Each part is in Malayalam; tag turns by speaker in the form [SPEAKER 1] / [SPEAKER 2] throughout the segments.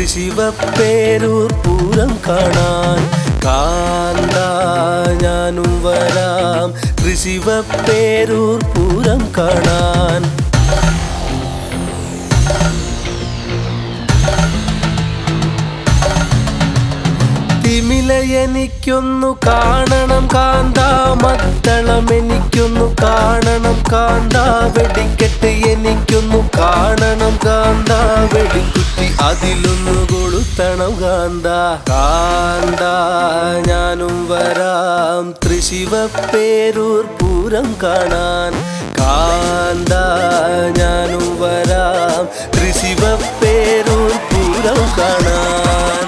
[SPEAKER 1] തൃശിവപ്പേരൂർ പൂരം കാണാൻ കാന്ത ഞാനും വരാം തൃശിവപ്പേരൂർ പൂരം കാണാൻ തിമില എനിക്കൊന്നു കാണണം കാന്ത മത്തളം എനിക്കൊന്നു കാണണം കാന്ത വെടിക്കെട്ട് എനിക്കൊന്നു കാണണം കാന്ത വെടിക്കുറ്റി അതിലൊന്നു കൊളുത്തണം കാന്ത കാന്ത ഞാനും വരാം തൃശിവപ്പേരൂർ പൂരം കാണാൻ കാന്ത ഞാനും വരാം തൃശിവപ്പേരൂർ പൂരം കാണാൻ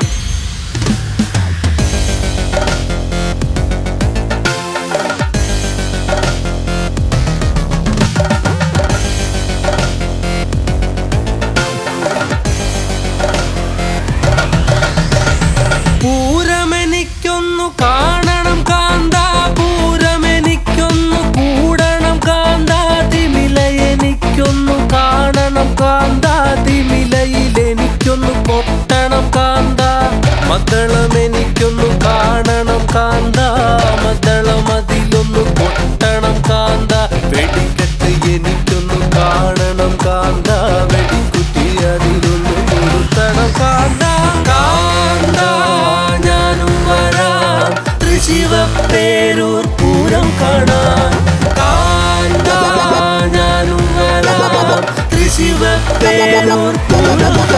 [SPEAKER 1] പൂരമെനിക്കൊന്നു കാണണം കാന്ത പൂരമെനിക്കൊന്നു കൂടണം കാന്ത തിമില എനിക്കൊന്നു കാണണം കാന്ത തിമിലയിൽ എനിക്കൊന്നു കൊട്ടണം കാന്ത മദ്ദളം എനിക്കൊന്നു കാണണം കാന്ത മദ്ദളം അതിലൊന്നു കൊട്ടണം കാന്ത വെടിക്കെട്ട് എനിക്കൊന്നു കാണണം കാന്ത വെടിക്കുട്ടി അതിലൊന്നു കൊടുത്തണം കാന്ത കാന്ത ഞാനും വരാം തൃശിവപ്പേരൂർ പൂരം കാണാൻ കാന്ത ഞാനും വരാം തൃശിവപ്പേരൂർ പൂരം